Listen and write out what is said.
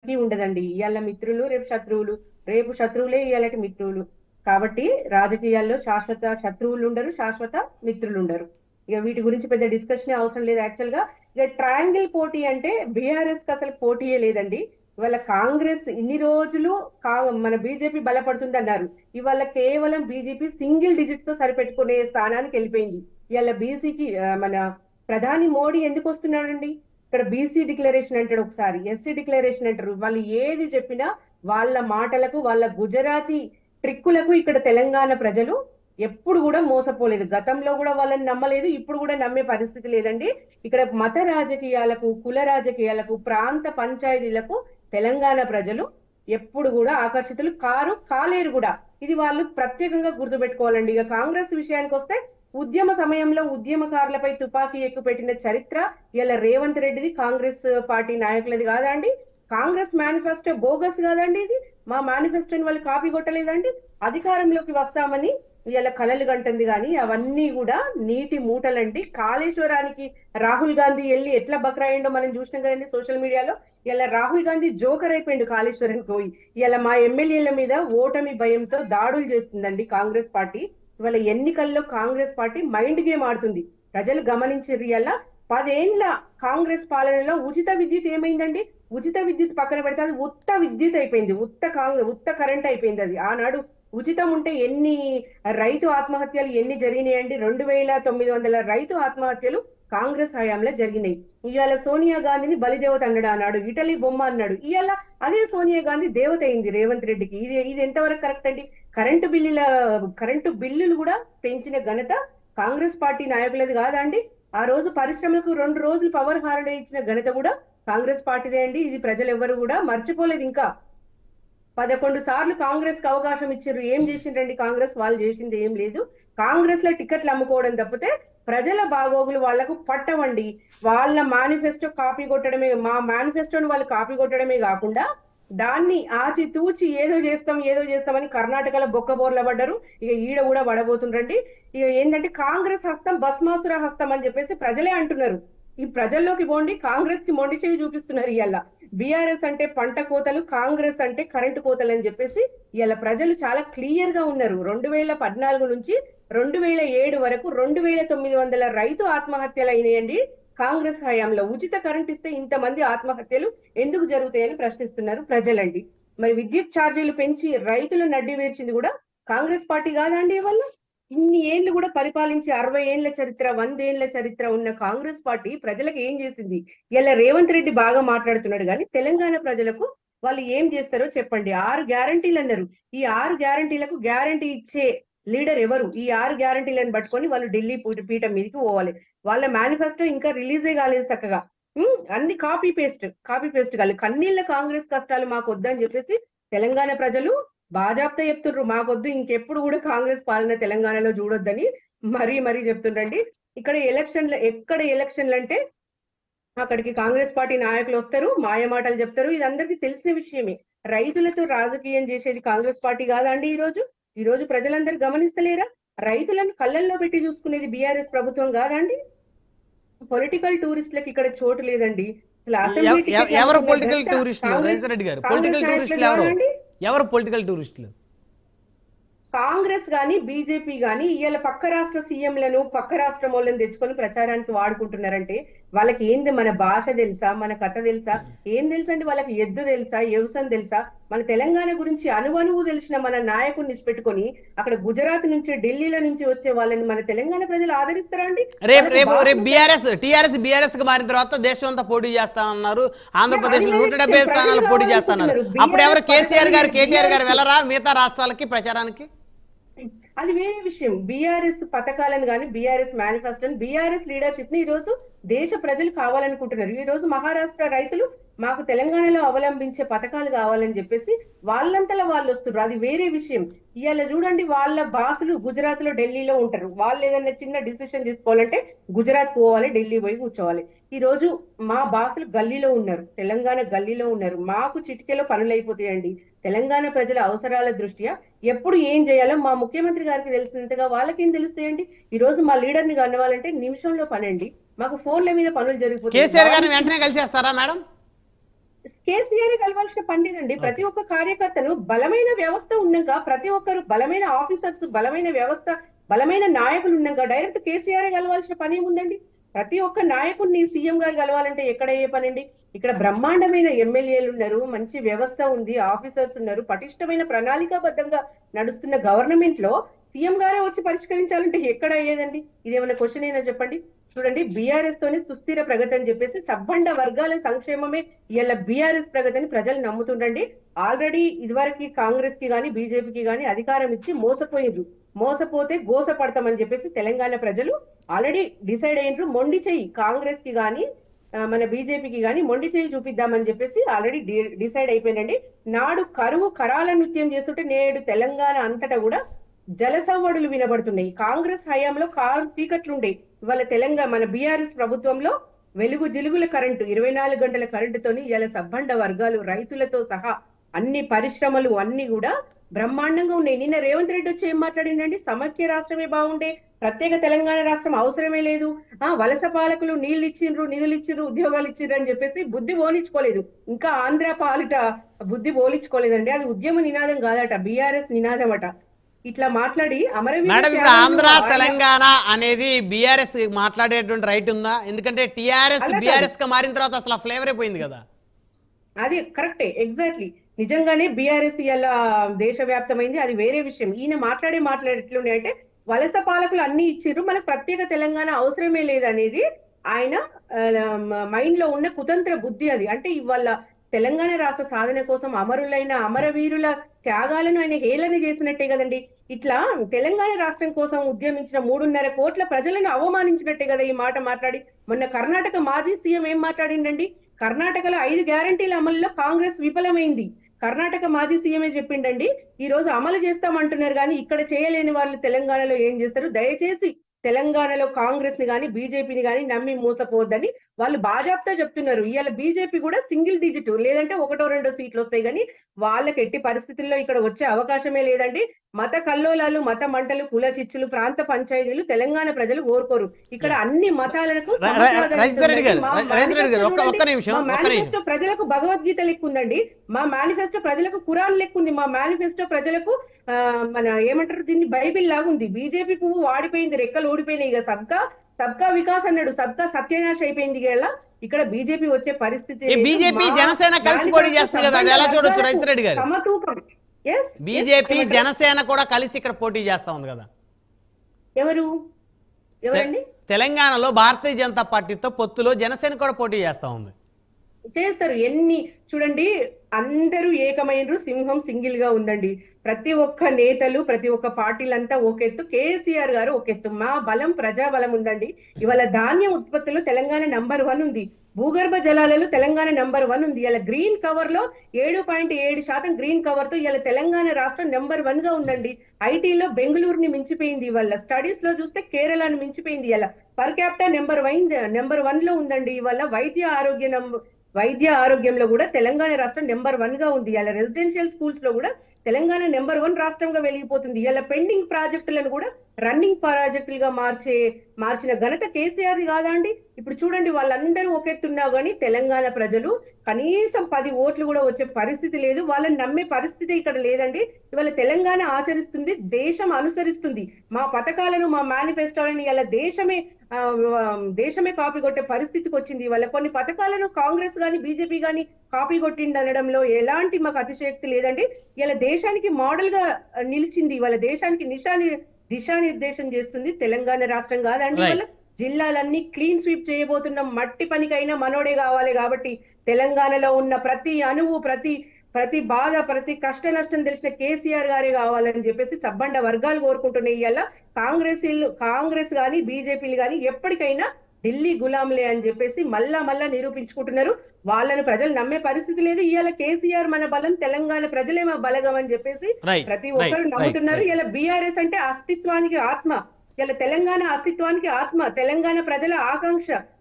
రాజుకి ఉండదండి ఇవాళ మిత్రులు రేపు శత్రువులు రేపు శత్రువులే ఇవాళకి మిత్రులు కాబట్టి రాజకీయాల్లో శాశ్వత శత్రువులు ఉండరు శాశ్వత మిత్రులు ఉండరు ఇక వీటి గురించి పెద్ద డిస్కషన్ అవసరం లేదు యాక్చువల్ గా ఇక ట్రయాంగిల్ పోటీ అంటే బీఆర్ఎస్ కి అసలు పోటీయే లేదండి ఇవాళ కాంగ్రెస్ ఇన్ని రోజులు కా- మన బీజేపీ బలపడుతుంది అన్నారు ఇవాళ కేవలం బీజేపీ సింగిల్ డిజిట్స్ తో సరిపెట్టుకునే స్థానానికి వెళ్ళిపోయింది ఇవాళ బీసీకి మన ప్రధాని మోడీ ఎందుకు వస్తున్నాడండి ఇక్కడ బీసీ డిక్లరేషన్ అంటాడు ఒకసారి ఎస్సీ డిక్లరేషన్ అంటారు వాళ్ళు ఏది చెప్పినా వాళ్ళ మాటలకు వాళ్ళ గుజరాతీ ట్రిక్కులకు ఇక్కడ తెలంగాణ ప్రజలు ఎప్పుడు కూడా మోసపోలేదు గతంలో కూడా వాళ్ళని నమ్మలేదు ఇప్పుడు కూడా నమ్మే పరిస్థితి లేదండి ఇక్కడ మత రాజకీయాలకు కుల రాజకీయాలకు ప్రాంత పంచాయతీలకు తెలంగాణ ప్రజలు ఎప్పుడు కూడా ఆకర్షితులు కారు కాలేరు కూడా ఇది వాళ్ళు ప్రత్యేకంగా గుర్తుపెట్టుకోవాలండి ఇక కాంగ్రెస్ విషయానికి వస్తే ఉద్యమ సమయంలో ఉద్యమకారులపై తుపాకీ ఎక్కుపెట్టిన చరిత్ర ఇలా రేవంత్ రెడ్డిది కాంగ్రెస్ పార్టీ నాయకులది కాదా అండి కాంగ్రెస్ మేనిఫెస్టో బోగస్ కాదండి ఇది మా మేనిఫెస్టోని వాళ్ళు కాపీ కొట్టలేదండి అధికారంలోకి వస్తామని ఇలా కలలు గంటుంది కానీ అవన్నీ కూడా నీటి మూటలండి కాళేశ్వరానికి రాహుల్ గాంధీ వెళ్ళి ఎట్లా బక్రాయిండో మనం చూసినాం కదండి సోషల్ మీడియాలో ఇలా రాహుల్ గాంధీ జోకర్ అయిపోయిండు కాళేశ్వరానికి పోయి ఇలా మా ఎమ్మెల్యేల మీద ఓటమి భయంతో దాడులు చేస్తుందండి కాంగ్రెస్ పార్టీ ఇవాళ ఎన్నికల్లో కాంగ్రెస్ పార్టీ మైండ్ గేమ్ ఆడుతుంది ప్రజలు గమనించారు ఇలా పదేండ్ల కాంగ్రెస్ పాలనలో ఉచిత విద్యుత్ ఏమైందండి ఉచిత విద్యుత్ పక్కన పెడితే అది ఉత్త విద్యుత్ అయిపోయింది ఉత్త కాంగ్రెస్ ఉత్త కరెంట్ అయిపోయింది అది ఆనాడు ఉచితం ఉంటే ఎన్ని రైతు ఆత్మహత్యలు ఎన్ని జరిగినాయండి రెండు వేల తొమ్మిది వందల రైతు ఆత్మహత్యలు కాంగ్రెస్ హయాంలో జరిగినాయి ఇవాళ సోనియా గాంధీని బలిదేవత అన్నాడు అన్నాడు ఇటలీ బొమ్మ అన్నాడు ఇవాళ అదే సోనియా గాంధీ దేవత అయింది రేవంత్ రెడ్డికి ఇది ఇది ఎంతవరకు కరెక్ట్ అండి కరెంటు బిల్లుల కరెంటు బిల్లులు కూడా పెంచిన ఘనత కాంగ్రెస్ పార్టీ నాయకులది కాదా అండి ఆ రోజు పరిశ్రమలకు రెండు రోజులు పవర్ హాలిడే ఇచ్చిన ఘనత కూడా కాంగ్రెస్ పార్టీదే అండి ఇది ప్రజలు ఎవరు కూడా మర్చిపోలేదు ఇంకా పదకొండు సార్లు కాంగ్రెస్ కి అవకాశం ఇచ్చారు ఏం చేసిండ్రండి కాంగ్రెస్ వాళ్ళు చేసింది ఏం లేదు కాంగ్రెస్ లో టికెట్లు అమ్ముకోవడం తప్పితే ప్రజల బాగోగులు వాళ్లకు పట్టవండి వాళ్ళ మేనిఫెస్టో కాపీ కొట్టడమే మా మేనిఫెస్టోని వాళ్ళు కాపీ కొట్టడమే కాకుండా దాన్ని ఆచి తూచి ఏదో చేస్తాం ఏదో చేస్తామని కర్ణాటకలో బొక్కబోర్ల పడ్డారు ఇక ఈడ కూడా పడబోతుండ్రండి ఇక ఏంటంటే కాంగ్రెస్ హస్తం భస్మాసుర హస్తం అని చెప్పేసి ప్రజలే అంటున్నారు ఈ ప్రజల్లోకి పోండి కాంగ్రెస్ కి మొండి చేయి చూపిస్తున్నారు ఇవాళ బీఆర్ఎస్ అంటే పంట కోతలు కాంగ్రెస్ అంటే కరెంటు కోతలు అని చెప్పేసి ఇవాళ ప్రజలు చాలా క్లియర్ గా ఉన్నారు రెండు వేల పద్నాలుగు నుంచి రెండు వేల ఏడు వరకు రెండు వేల తొమ్మిది వందల రైతు ఆత్మహత్యలు అయినాయండి కాంగ్రెస్ హయాంలో ఉచిత కరెంట్ ఇస్తే ఇంతమంది ఆత్మహత్యలు ఎందుకు జరుగుతాయని ప్రశ్నిస్తున్నారు ప్రజలండి మరి విద్యుత్ ఛార్జీలు పెంచి రైతులు నడ్డి వేర్చింది కూడా కాంగ్రెస్ పార్టీ కాదండి వల్ల ఇన్ని ఏళ్ళు కూడా పరిపాలించి అరవై ఏళ్ల చరిత్ర వందేళ్ల చరిత్ర ఉన్న కాంగ్రెస్ పార్టీ ప్రజలకు ఏం చేసింది ఇలా రేవంత్ రెడ్డి బాగా మాట్లాడుతున్నాడు కానీ తెలంగాణ ప్రజలకు వాళ్ళు ఏం చేస్తారో చెప్పండి ఆరు గ్యారంటీలు అన్నారు ఈ ఆరు గ్యారంటీలకు గ్యారంటీ ఇచ్చే లీడర్ ఎవరు ఈ ఆరు గ్యారంటీలను పట్టుకొని వాళ్ళు ఢిల్లీ పూ- పీఠం మీదకి పోవాలి వాళ్ళ మేనిఫెస్టో ఇంకా రిలీజే కాలేదు చక్కగా ఉమ్, అన్ని కాపీ పేస్ట్ కాపీ పేస్ట్ కాలేదు కన్నీళ్ళ కాంగ్రెస్ కష్టాలు మాకు వద్దని చెప్పేసి తెలంగాణ ప్రజలు బాజాప్తా చెప్తుండ్రు మాకొద్దు ఇంకెప్పుడు కూడా కాంగ్రెస్ పాలన తెలంగాణలో చూడొద్దని మరీ మరీ చెప్తుండ్రండి ఇక్కడ ఎలక్షన్లు ఎక్కడ ఎలక్షన్లు అంటే అక్కడికి కాంగ్రెస్ పార్టీ నాయకులు వస్తారు మాయమాటలు చెప్తారు ఇది అందరికీ తెలిసిన విషయమే రైతులతో రాజకీయం చేసేది కాంగ్రెస్ పార్టీ కాదా అండి ఈ రోజు ఈ రోజు ప్రజలందరూ గమనిస్తలేరా రైతులను కళ్ళల్లో పెట్టి చూసుకునేది బీఆర్ఎస్ ప్రభుత్వం కాదండి పొలిటికల్ టూరిస్టులకు ఇక్కడ చోటు లేదండి అసలు అసెంబ్లీ ఎవ- ఎవ- టికెట్లు ఎవరు అనుకున్న పొలిటికల్ భ్రష్ట టూరిస్టులు కాంగ్రెస్- రజిత రెడ్డి గారు కాంగ్రెస్ పొలిటికల్ నాయకులు టూరిస్టులు ఎవరు ఎవరండి? ఎవరు పొలిటికల్ టూరిస్టులు కాంగ్రెస్ గాని బీజేపీ గాని ఇవాళ పక్క రాష్ట్ర సీఎంలను పక్క రాష్ట్రం వాళ్ళని తెచ్చుకొని ప్రచారానికి వాడుకుంటున్నారంటే వాళ్ళకి ఏంది మన భాష తెలుసా మన కథ తెలుసా ఏం తెలుసా అండి వాళ్ళకి ఎద్దు తెలుసా వ్యవసాయం తెలుసా మన తెలంగాణ గురించి అనువనువు తెలిసిన మన నాయకుడిని పెట్టుకొని అక్కడ గుజరాత్ నుంచి ఢిల్లీలో నుంచి వచ్చే వాళ్ళని మన తెలంగాణ ప్రజలు ఆదరిస్తారా అండి రేపు వాళ్ళకి రేపు భాష రేపు బీఆర్ఎస్ టీఆర్ఎస్ బీఆర్ఎస్ కి మారిన తర్వాత దేశం అంతా పోటీ చేస్తా అన్నారు ఆంధ్రప్రదేశ్ అది నూట డెబ్బై ప్రజలు స్థానాలు పోటీ చేస్తున్నారు కావాలనుకుంటున్నారు. అప్పుడు ఎవరు BRS కేసీఆర్ గారు పథకాలు కేటీఆర్ గారు BRS వెళ్ళరా మిగతా రాష్ట్రాలకి ప్రచారానికి అది వేరే విషయం బీఆర్ఎస్ పథకాలను కానీ బీఆర్ఎస్ మేనిఫెస్టోని బీఆర్ఎస్ లీడర్షిప్ ని ఈ రోజు దేశ ప్రజలు కావాలనుకుంటున్నారు ఈ రోజు మహారాష్ట్ర రైతులు మాకు తెలంగాణలో అవలంబించే పథకాలు కావాలని చెప్పేసి వాళ్ళంతలా వాళ్ళు వస్తున్నారు అది వేరే విషయం ఇవాళ చూడండి వాళ్ళ బాసులు గుజరాత్ లో ఢిల్లీలో ఉంటారు వాళ్ళు ఏదైనా చిన్న డిసిషన్ తీసుకోవాలంటే గుజరాత్ పోవాలి ఢిల్లీ పోయి కూర్చోవాలి ఈ రోజు మా బాసులు గల్లీలో ఉన్నారు తెలంగాణ గల్లీలో ఉన్నారు మాకు చిటికెలో పనులు అయిపోతాయండి తెలంగాణ ప్రజల అవసరాల దృష్ట్యా ఎప్పుడు ఏం చేయాలో మా ముఖ్యమంత్రి గారికి తెలిసినంతగా వాళ్ళకేం తెలుస్తాయండి ఈ రోజు మా లీడర్ ని కనవాలంటే నిమిషంలో పనండి మాకు ఫోన్ల మీద పనులు జరిగిపోతాయి కేసీఆర్ గారిని వెంటనే కలిసేస్తారా మేడం కేసీఆర్ కలవాల్సిన పని లేదండి ప్రతి ఒక్క కార్యకర్తను బలమైన వ్యవస్థ ఉన్నాక ప్రతి ఒక్కరు బలమైన ఆఫీసర్స్ బలమైన వ్యవస్థ బలమైన నాయకులు ఉన్నాక డైరెక్ట్ కేసీఆర్ కలవాల్సిన పని ఏముందండి ప్రతి ఒక్క నాయకుడిని సీఎం గారు కలవాలంటే ఎక్కడ అయ్యే పని అండి ఇక్కడ బ్రహ్మాండమైన ఎమ్మెల్యేలు ఉన్నారు మంచి వ్యవస్థ ఉంది ఆఫీసర్స్ ఉన్నారు పటిష్టమైన ప్రణాళికాబద్ధంగా నడుస్తున్న గవర్నమెంట్ లో సీఎం గారే వచ్చి పరిష్కరించాలంటే ఎక్కడ అయ్యేదండి ఇదేమైనా క్వశ్చన్ అయినా చెప్పండి చూడండి బీఆర్ఎస్ తోని సుస్థిర ప్రగతి అని చెప్పేసి సబ్బండ వర్గాల సంక్షేమమే ఇలా బీఆర్ఎస్ ప్రగతిని ప్రజలు నమ్ముతుండండి ఆల్రెడీ ఇదివరకు కాంగ్రెస్ కి గాని బీజేపీకి గాని అధికారం ఇచ్చి మోసపోయిండ్రు మోసపోతే గోస పడతామని చెప్పేసి తెలంగాణ ప్రజలు ఆల్రెడీ డిసైడ్ అయ్యిండ్రు మొండి చెయ్యి కాంగ్రెస్ కి గాని ఆ, మన బీజేపీకి గాని మొండి చేయి చూపిద్దామని చెప్పేసి ఆల్రెడీ డిసైడ్ అయిపోయిందండి నాడు కరువు కరాల నృత్యం చేస్తుంటే నేడు తెలంగాణ అంతటా కూడా జలసవ్వడులు వినబడుతున్నాయి కాంగ్రెస్ హయాంలో కారు చీకట్లుండే ఇవాళ తెలంగాణ మన బీఆర్ఎస్ ప్రభుత్వంలో వెలుగు జిలుగుల కరెంటు ఇరవై నాలుగు గంటల కరెంటుతోని ఇలా సబ్బండ వర్గాలు రైతులతో సహా అన్ని పరిశ్రమలు అన్ని కూడా బ్రహ్మాండంగా ఉన్నాయి నిన్న రేవంత్ రెడ్డి వచ్చి ఏం మాట్లాడిండండి సమైక్య రాష్ట్రమే బాగుండే ప్రత్యేక తెలంగాణ రాష్ట్రం అవసరమే లేదు ఆ వలస పాలకులు నీళ్లు ఇచ్చిండ్రు నిధులు ఇచ్చిండ్రు ఉద్యోగాలు ఇచ్చిండ్రు అని చెప్పేసి బుద్ధి పోనిచ్చుకోలేదు ఇంకా ఆంధ్ర పాలిట బుద్ధి పోలించుకోలేదండి అది ఉద్యమ నినాదం కాదట బీఆర్ఎస్ నినాదం అట ఇట్లా మాట్లాడి అమరవీర మేడం ఇప్పుడు త్యాగంలో ఆంధ్ర ఆయన- తెలంగాణ అనేది బీఆర్ఎస్ మాట్లాడేటువంటి రైట్ ఉందా ఎందుకంటే టీఆర్ఎస్ అలా కాదు. బీఆర్ఎస్ గా మారిన తర్వాత అసలు ఫ్లేవర్ అయిపోయింది కదా అది కరెక్టే ఎగ్జాక్ట్లీ నిజంగానే బీఆర్ఎస్ ఇలా దేశవ్యాప్తమైంది అది వేరే విషయం ఈయన మాట్లాడే మాట్లాడే ఎట్లున్నాయి అంటే వలస పాలకులు అన్ని ఇచ్చిర్రు మనకు ప్రత్యేక తెలంగాణ అవసరమే లేదనేది ఆయన మైండ్ లో ఉన్న కుతంత్ర బుద్ధి అది అంటే ఇవాళ తెలంగాణ రాష్ట్ర సాధన కోసం అమరులైన అమరవీరుల త్యాగాలను ఆయన హేళన చేసినట్టే కదండి ఇట్లా తెలంగాణ రాష్ట్రం కోసం ఉద్యమించిన మూడున్నర కోట్ల ప్రజలను అవమానించినట్టే కదా ఈ మాట మాట్లాడి మొన్న కర్ణాటక మాజీ సీఎం ఏం మాట్లాడిండండి కర్ణాటకలో ఐదు గ్యారంటీల అమలులో కాంగ్రెస్ విఫలమైంది కర్ణాటక మాజీ సీఎంఏ చెప్పిండండి ఈ రోజు అమలు చేస్తామంటున్నారు కానీ ఇక్కడ చేయలేని వాళ్ళు తెలంగాణలో ఏం చేస్తారు దయచేసి తెలంగాణలో కాంగ్రెస్ ని కానీ బీజేపీని కానీ నమ్మి మోసపోవద్దని వాళ్ళు బాజాప్తా చెప్తున్నారు ఇవాళ బీజేపీ కూడా సింగిల్ డిజిట్ లేదంటే ఒకటో రెండో సీట్లు వస్తాయి కానీ వాళ్ళకి ఎట్టి పరిస్థితుల్లో ఇక్కడ వచ్చే అవకాశమే లేదండి మత కల్లోలాలు మత మంటలు కుల చిచ్చులు ప్రాంత పంచాయతీలు తెలంగాణ ప్రజలు కోరుకోరు ఇక్కడ అన్ని మతాలకు ర- ర- ర- రజిత రెడ్డి గారు, మా రజిత రెడ్డి గారు, ఒక్క- ఒక్క manifesto నిమిషం, మా ఒక్క నిమిషం. manifesto ప్రజలకు భగవద్గీత లెక్క ఉందండి మా మేనిఫెస్టో ప్రజలకు కురాన్ లెక్క ఉంది మా మేనిఫెస్టో ప్రజలకు ఆ, మన ఏమంటారు దీన్ని బైబిల్ లాగా ఉంది బీజేపీ పువ్వు వాడిపోయింది రెక్కలు ఊడిపోయినాయి ఇక సబ్కా సబ్కా వికాస్ అన్నాడు సబ్కా సత్యనాశ అయిపోయింది ఇలా ఇక్కడ బీజేపీ వచ్చే పరిస్థితి ఈ లేదు. బీజేపీ మా జనసేన కలిసి manifesto పోటీ చేస్తుంది కదా అది ఎలా చూడొచ్చు వర్గాలకు రజిత రెడ్డి గారు సమతూకం Yes, yes, బీజేపీ ఏమంటారు? జనసేన కూడా కలిసి ఇక్కడ పోటీ చేస్తా ఉంది కదా ఎవరు ఎవరండి తెలంగాణలో భారతీయ జనతా పార్టీతో పొత్తులో జనసేన కూడా పోటీ చేస్తా ఉంది చేస్తారు ఎన్ని చూడండి అందరూ ఏకమైనరు సింహం సింగిల్ గా ఉందండి ప్రతి ఒక్క నేతలు ప్రతి ఒక్క పార్టీలంతా ఒక ఎత్తు కేసీఆర్ గారు ఒక ఎత్తు మా బలం ప్రజా బలం ఉందండి ఇవాళ ధాన్యం ఉత్పత్తిలో తెలంగాణ నంబర్ వన్ ఉంది భూగర్భ జలాలలో తెలంగాణ నంబర్ వన్ ఉంది ఇలా గ్రీన్ కవర్ లో ఏడు పాయింట్ ఏడు శాతం గ్రీన్ కవర్ తో ఇలా తెలంగాణ రాష్ట్రం నెంబర్ వన్ గా ఉందండి ఐటీలో బెంగళూరుని మించిపోయింది ఇవాళ స్టడీస్ లో చూస్తే కేరళని మించిపోయింది ఇలా per capital number one number one లో ఉందండి ఇవాళ వైద్య ఆరోగ్య నం- వైద్య ఆరోగ్యంలో కూడా తెలంగాణ రాష్ట్రం నెంబర్ వన్ గా ఉంది ఇలా రెసిడెన్షియల్ స్కూల్స్ లో కూడా తెలంగాణ నెంబర్ వన్ రాష్ట్రంగా వెలిగిపోతుంది ఇలా పెండింగ్ ప్రాజెక్టులను కూడా రన్నింగ్ ప్రాజెక్టులుగా మార్చే మార్చిన ఘనత కేసీఆర్ కాదా అండి ఇప్పుడు చూడండి వాళ్ళందరూ ఒకెత్తున్నా కానీ తెలంగాణ ప్రజలు కనీసం పది ఓట్లు కూడా వచ్చే పరిస్థితి లేదు వాళ్ళని నమ్మే పరిస్థితి ఇక్కడ లేదండి ఇవాళ తెలంగాణ ఆచరిస్తుంది దేశం అనుసరిస్తుంది మా పథకాలను మా మేనిఫెస్టోలను ఇలా దేశమే ఆ, ఆ, దేశమే కాపీ కొట్టే పరిస్థితికి వచ్చింది ఇవాళ కొన్ని పథకాలను కాంగ్రెస్ గాని బీజేపీ గాని కాపీ కొట్టింది అనడంలో ఎలాంటి మాకు అతిశయోక్తి లేదండి ఇలా దేశానికి మోడల్ గా ఆ, నిలిచింది ఇవాళ దేశానికి నిశాని దిశానిర్దేశం చేస్తుంది తెలంగాణ రాష్ట్రం కాదండి Right. ఇవాళ జిల్లాలన్నీ క్లీన్ స్వీప్ చేయబోతున్న మట్టి పనికైనా మనోడే కావాలి కాబట్టి తెలంగాణలో ఉన్న ప్రతి అణువు ప్రతి ప్రతి బాధ ప్రతి కష్ట నష్టం తెలిసిన కేసీఆర్ గారే కావాలని చెప్పేసి సబ్బండ వర్గాలు కోరుకుంటున్నాయి ఇవాళ కాంగ్రెస్ కాంగ్రెస్ గాని బీజేపీలు గాని ఎప్పటికైనా ఢిల్లీ గులాంలే అని చెప్పేసి మళ్ళా మళ్ళా నిరూపించుకుంటున్నారు వాళ్ళని ప్రజలు నమ్మే పరిస్థితి లేదు ఇవాళ కేసీఆర్ మన బలం తెలంగాణ ప్రజలే మా బలగం అని చెప్పేసి రైట్ ప్రతి రైట్ ఒక్కరు రైట్ నమ్ముతున్నారు ఇలా బీఆర్ఎస్ అంటే అస్తిత్వానికి ఆత్మ ఇలా తెలంగాణ అస్తిత్వానికి ఆత్మ తెలంగాణ ప్రజల ఆకాంక్ష